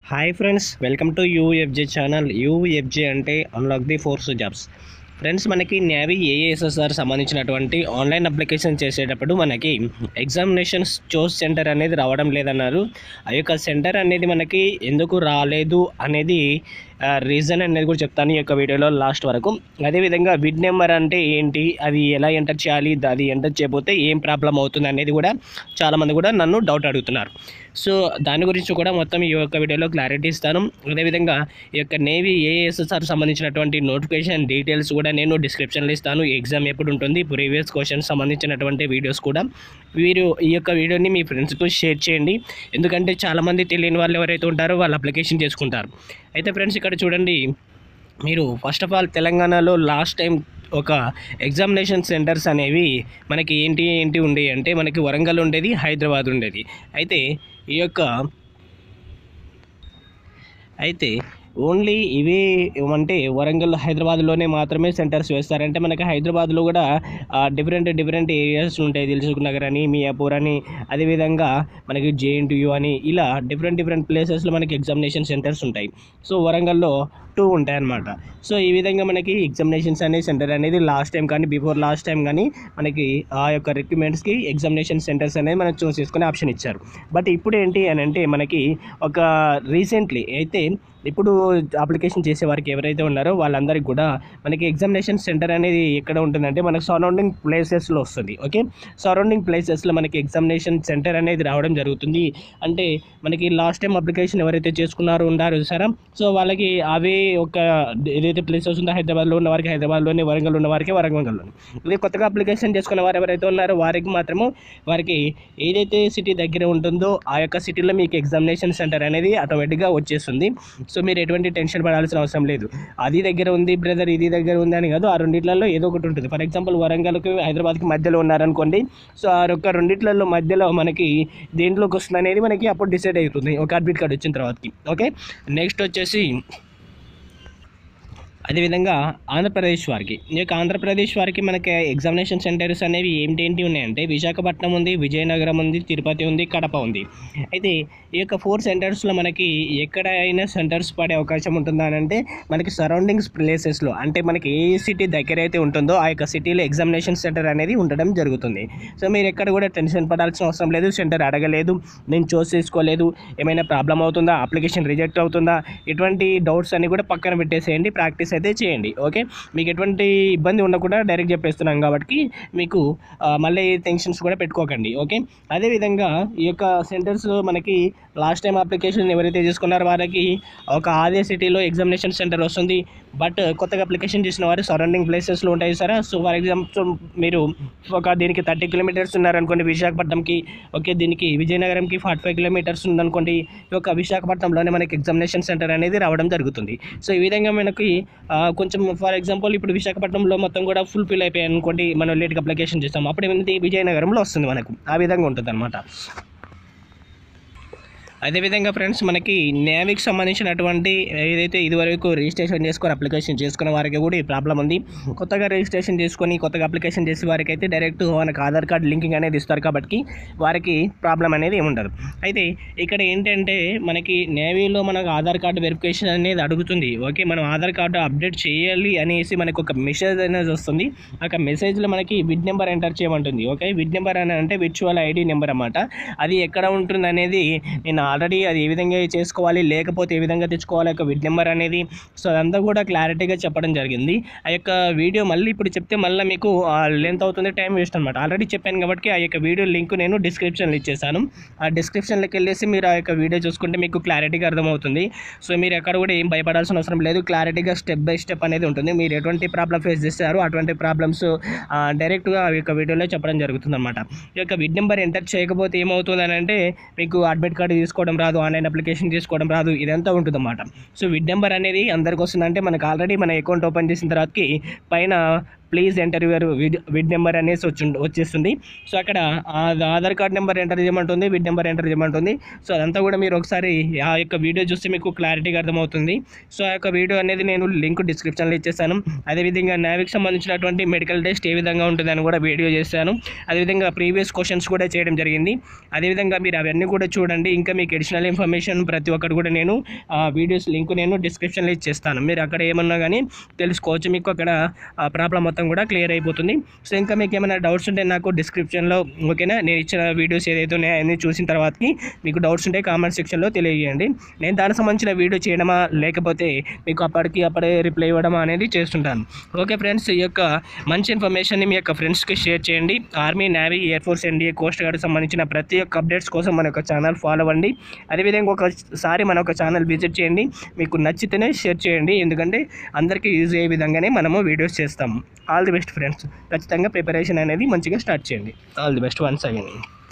hi friends welcome to UFJ channel UFJ అంటే unlock the force jobs friends మనకి navy ASSR సంబంధించినటువంటి online application చేసేటప్పుడు మనకి examinations చూస్ centre అనేది రావడం లేదన్నారు ఆ యొక్క సెంటర్ అనేది మనకి ఎందుకు రాలేదు అనేది రీజన్ అనేది కూడా చెప్తాను ఈ యొక్క వీడియోలో లాస్ట్ వరకు అదేవిధంగా విడ్ నెంబర్ అంటే ఏంటి అది ఎలా ఎంటర్ చేయాలి అది ఎంటర్ చేయకపోతే ఏం ప్రాబ్లం అవుతుంది అనేది కూడా చాలామంది కూడా నన్ను డౌట్ అడుగుతున్నారు సో దాని గురించి కూడా మొత్తం ఈ యొక్క వీడియోలో క్లారిటీ ఇస్తాను అదేవిధంగా ఈ యొక్క నేవీ ఏఎస్ఎస్ఆర్ సంబంధించినటువంటి నోటిఫికేషన్ డీటెయిల్స్ కూడా నేను డిస్క్రిప్షన్లో ఇస్తాను ఎగ్జామ్ ఎప్పుడు ఉంటుంది ప్రీవియస్ క్వశ్చన్స్ సంబంధించినటువంటి వీడియోస్ కూడా వీరు ఈ యొక్క వీడియోని మీ ఫ్రెండ్స్తో షేర్ చేయండి ఎందుకంటే చాలామంది తెలియని వాళ్ళు ఎవరైతే ఉంటారో వాళ్ళు అప్లికేషన్ చేసుకుంటారు అయితే ఫ్రెండ్స్ ఇక్కడ చూడండి మీరు ఫస్ట్ ఆఫ్ ఆల్ తెలంగాణలో లాస్ట్ టైం ఒక ఎగ్జామినేషన్ సెంటర్స్ అనేవి మనకి ఏంటి ఏంటి ఉండేవి అంటే మనకి వరంగల్ ఉండేది హైదరాబాద్ ఉండేది అయితే ఈ యొక్క అయితే ఓన్లీ ఇవే అంటే వరంగల్ హైదరాబాద్లోనే మాత్రమే సెంటర్స్ వేస్తారంటే మనకి హైదరాబాద్లో కూడా డిఫరెంట్ డిఫరెంట్ ఏరియాస్ ఉంటాయి దిల్సుఖ్ నగర్ అని మియాపూర్ అని అదేవిధంగా మనకి జేఎన్టీయూ అని ఇలా డిఫరెంట్ డిఫరెంట్ ప్లేసెస్లో మనకి ఎగ్జామినేషన్ సెంటర్స్ ఉంటాయి సో వరంగల్లో టూ ఉంటాయి అన్నమాట సో ఈ విధంగా మనకి ఎగ్జామినేషన్స్ అనే సెంటర్ అనేది లాస్ట్ టైం కానీ బిఫోర్ లాస్ట్ టైం కానీ మనకి ఆ యొక్క రిక్రూట్మెంట్స్కి ఎగ్జామినేషన్ సెంటర్స్ అనేది మనం చూస్ చేసుకునే ఆప్షన్ ఇచ్చారు బట్ ఇప్పుడు ఏంటి అని అంటే మనకి ఒక రీసెంట్లీ అయితే ఇప్పుడు అప్లికేషన్ చేసే వారికి ఎవరైతే ఉన్నారో వాళ్ళందరికీ కూడా మనకి ఎగ్జామినేషన్ సెంటర్ అనేది ఎక్కడ ఉంటుందంటే మనకి సరౌండింగ్ ప్లేసెస్లో వస్తుంది ఓకే సరౌండింగ్ ప్లేసెస్లో మనకి ఎగ్జామినేషన్ సెంటర్ అనేది రావడం జరుగుతుంది అంటే మనకి లాస్ట్ టైం అప్లికేషన్ ఎవరైతే చేసుకున్నారో ఉండారో సరే సో వాళ్ళకి అవే ఒక ఏదైతే ప్లేసెస్ ఉందో హైదరాబాద్లో ఉన్న వారికి హైదరాబాద్లోనే వరంగల్ ఉన్న వారికి వరంగల్లోనే ఇది కొత్తగా అప్లికేషన్ చేసుకున్న వారు ఎవరైతే ఉన్నారో వారికి మాత్రము వారికి ఏదైతే సిటీ దగ్గర ఉంటుందో ఆ యొక్క సిటీలో మీకు ఎగ్జామినేషన్ సెంటర్ అనేది ఆటోమేటిక్గా వచ్చేస్తుంది సో మీరు ఎటువంటి టెన్షన్ పడాల్సిన అవసరం లేదు అది దగ్గర ఉంది బ్రదర్ ఇది దగ్గర ఉంది అని కాదు ఆ రెండిట్లలో ఏదో ఒకటి ఉంటుంది ఫర్ ఎగ్జాంపుల్ వరంగల్కి హైదరాబాద్కి మధ్యలో ఉన్నారనుకోండి సో ఆ యొక్క రెండిట్లలో మధ్యలో మనకి దేంట్లోకి వస్తుంది అనేది మనకి అప్పుడు డిసైడ్ అవుతుంది ఒక అడ్మిట్ కార్డ్ వచ్చిన తర్వాతకి ఓకే నెక్స్ట్ వచ్చేసి అదేవిధంగా ఆంధ్రప్రదేశ్ వారికి ఈ యొక్క ఆంధ్రప్రదేశ్ వారికి మనకి ఎగ్జామినేషన్ సెంటర్స్ అనేవి ఏంటి ఏంటి ఉన్నాయంటే విశాఖపట్నం ఉంది విజయనగరం ఉంది తిరుపతి ఉంది కడప ఉంది అయితే ఈ యొక్క ఫోర్ సెంటర్స్లో మనకి ఎక్కడైనా సెంటర్స్ పడే అవకాశం ఉంటుందా అని అంటే మనకి సరౌండింగ్స్ ప్లేసెస్లో అంటే మనకి ఏ సిటీ దగ్గర అయితే ఉంటుందో ఆ యొక్క సిటీలో ఎగ్జామినేషన్ సెంటర్ అనేది ఉండడం జరుగుతుంది సో మీరు ఎక్కడ కూడా టెన్షన్ పడాల్సిన అవసరం లేదు సెంటర్ అడగలేదు నేను చూస్ చేసుకోలేదు ఏమైనా ప్రాబ్లం అవుతుందా అప్లికేషన్ రిజెక్ట్ అవుతుందా ఎటువంటి డౌట్స్ అన్ని కూడా పక్కన పెట్టేసేయండి ప్రాక్టీస్ అయితే చేయండి ఓకే మీకు ఎటువంటి ఇబ్బంది ఉండకుండా డైరెక్ట్ చెప్పేస్తున్నాం కాబట్టి మీకు ఆ, మళ్ళీ టెన్షన్స్ కూడా పెట్టుకోకండి ఓకే అదేవిధంగా ఈ యొక్క సెంటర్స్ మనకి లాస్ట్ టైం అప్లికేషన్ ఎవరైతే చేసుకున్నారో వారికి ఒక ఆదే సిటీలో ఎగ్జామినేషన్ సెంటర్ వస్తుంది బట్ కొత్తగా అప్లికేషన్ చేసిన వారు సరౌండింగ్ ప్లేసెస్లో ఉంటాయి సరే సో ఫర్ ఎగ్జాంపుల్ మీరు ఒక దీనికి థర్టీ కిలోమీటర్స్ ఉన్నారనుకోండి విశాఖపట్నంకి ఓకే దీనికి విజయనగరంకి ఫార్టీ ఫైవ్ కిలోమీటర్స్ ఉందనుకోండి ఈ యొక్క విశాఖపట్నంలోనే మనకి ఎగ్జామినేషన్ సెంటర్ అనేది రావడం జరుగుతుంది సో ఈ విధంగా మనకి ఆ, కొంచెం ఫర్ ఎగ్జాంపుల్ ఇప్పుడు విశాఖపట్నంలో మొత్తం కూడా ఫుల్ఫిల్ అయిపోయాయి అనుకోండి మనం లేట్గా అప్లికేషన్ చేస్తాం అప్పుడు ఏమైంది విజయనగరంలో వస్తుంది మనకు ఆ విధంగా ఉంటుంది అనమాట అదేవిధంగా ఫ్రెండ్స్ మనకి నేవీకి సంబంధించినటువంటి ఏదైతే ఇదివరకు రిజిస్ట్రేషన్ చేసుకొని అప్లికేషన్ చేసుకున్న వారికి కూడా ఈ ప్రాబ్లం ఉంది కొత్తగా రిజిస్ట్రేషన్ చేసుకొని కొత్తగా అప్లికేషన్ చేసే వారికి అయితే డైరెక్ట్ మనకు ఆధార్ కార్డ్ లింకింగ్ అనేది ఇస్తారు కాబట్టి వారికి ప్రాబ్లం అనేది ఏముండదు అయితే ఇక్కడ ఏంటంటే మనకి నేవీలో మనకు ఆధార్ కార్డు వెరిఫికేషన్ అనేది అడుగుతుంది ఓకే మనం ఆధార్ కార్డు అప్డేట్ చేయాలి అనేసి మనకు ఒక మెసేజ్ అనేది వస్తుంది ఆ యొక్క మెసేజ్లో మనకి విడ్ నెంబర్ ఎంటర్ చేయమంటుంది ఓకే విడ్ నెంబర్ అని అంటే విర్చువల్ ఐడి నెంబర్ అన్నమాట అది ఎక్కడ ఉంటుంది అనేది నేను ఆల్రెడీ అది ఏ విధంగా చేసుకోవాలి లేకపోతే ఏ విధంగా తెచ్చుకోవాలి యొక్క విడ్ నెంబర్ అనేది సో అదంతా కూడా క్లారిటీగా చెప్పడం జరిగింది ఆ యొక్క వీడియో మళ్ళీ ఇప్పుడు చెప్తే మళ్ళీ మీకు లెంత్ అవుతుంది టైం వేస్ట్ అనమాట ఆల్రెడీ చెప్పాను కాబట్టి ఆ యొక్క వీడియో లింక్ నేను డిస్క్రిప్షన్లో ఇచ్చేసాను ఆ డిస్క్రిప్షన్లోకి వెళ్ళేసి మీరు ఆ యొక్క వీడియో చూసుకుంటే మీకు క్లారిటీగా అర్థమవుతుంది సో మీరు ఎక్కడ కూడా ఏం భయపడాల్సిన అవసరం లేదు క్లారిటీగా స్టెప్ బై స్టెప్ అనేది ఉంటుంది మీరు ఎటువంటి ప్రాబ్లం ఫేస్ చేస్తారో అటువంటి ప్రాబ్లమ్స్ డైరెక్ట్గా ఆ యొక్క వీడియోలో చెప్పడం జరుగుతుంది అనమాట ఈ యొక్క విడ్ నెంబర్ ఎంటర్ చేయకపోతే ఏమవుతుంది అని అంటే మీకు అడ్మిట్ కార్డు తీసుకోవడం రాదు ఆన్లైన్ అప్లికేషన్ చేసుకోవడం రాదు ఇదంతా ఉంటుంది అన్నమాట సో విడ్ నెంబర్ అనేది అందరికి వస్తుందంటే మనకు ఆల్రెడీ మన అకౌంట్ ఓపెన్ చేసిన తర్వాతకి పైన please enter your VID VID number అనేసి వచ్చి వచ్చేస్తుంది సో అక్కడ ఆ ఆధార్ కార్డ్ నెంబర్ ఎంటర్ చేయమంటుంది విడ్ నెంబర్ ఎంటర్ చేయమంటుంది సో అదంతా కూడా మీరు ఒకసారి ఆ యొక్క వీడియో చూస్తే మీకు క్లారిటీగా అర్థమవుతుంది సో ఆ యొక్క వీడియో అనేది నేను లింక్ డిస్క్రిప్షన్లో ఇచ్చేస్తాను అదేవిధంగా నావిక్ సంబంధించినటువంటి మెడికల్ టెస్ట్ ఏ విధంగా ఉంటుందని కూడా వీడియో చేశాను అదేవిధంగా ప్రీవియస్ క్వశ్చన్స్ కూడా చేయడం జరిగింది అదేవిధంగా మీరు అవన్నీ కూడా చూడండి ఇంకా మీకు అడిషనల్ ఇన్ఫర్మేషన్ ప్రతి ఒక్కటి కూడా నేను ఆ వీడియోస్ లింక్ నేను డిస్క్రిప్షన్లో ఇచ్చేస్తాను మీరు అక్కడ ఏమన్నా కానీ తెలుసుకోవచ్చు మీకు అక్కడ ఆ ప్రాబ్లం మొత్తం కూడా క్లియర్ అయిపోతుంది సో ఇంకా మీకు ఏమైనా డౌట్స్ ఉంటే నాకు డిస్క్రిప్షన్లో ఓకేనా నేను ఇచ్చిన వీడియోస్ ఏదైతే ఉన్నాయో అన్నీ చూసిన తర్వాతకి మీకు డౌట్స్ ఉంటే కామెంట్ సెక్షన్లో తెలియజేయండి నేను దానికి సంబంధించిన వీడియో చేయడమా లేకపోతే మీకు అప్పటికి అప్పుడే రిప్లై ఇవ్వడమా అనేది చేస్తుంటాను ఓకే ఫ్రెండ్స్ ఈ యొక్క మంచి ఇన్ఫర్మేషన్ని మీ యొక్క ఫ్రెండ్స్కి షేర్ చేయండి army navy air force NDA coast guard సంబంధించిన ప్రతి ఒక్క అప్డేట్స్ కోసం మన యొక్క ఛానల్ ఫాలో అవ్వండి అదేవిధంగా ఒకసారి మన యొక్క ఛానల్ విజిట్ చేయండి మీకు నచ్చితేనే షేర్ చేయండి ఎందుకంటే అందరికీ యూజ్ అయ్యే విధంగానే మనము వీడియోస్ చేస్తాము ఆల్ ది బెస్ట్ ఫ్రెండ్స్ ఖచ్చితంగా ప్రిపరేషన్ అనేది మంచిగా స్టార్ట్ చేయండి all the best once again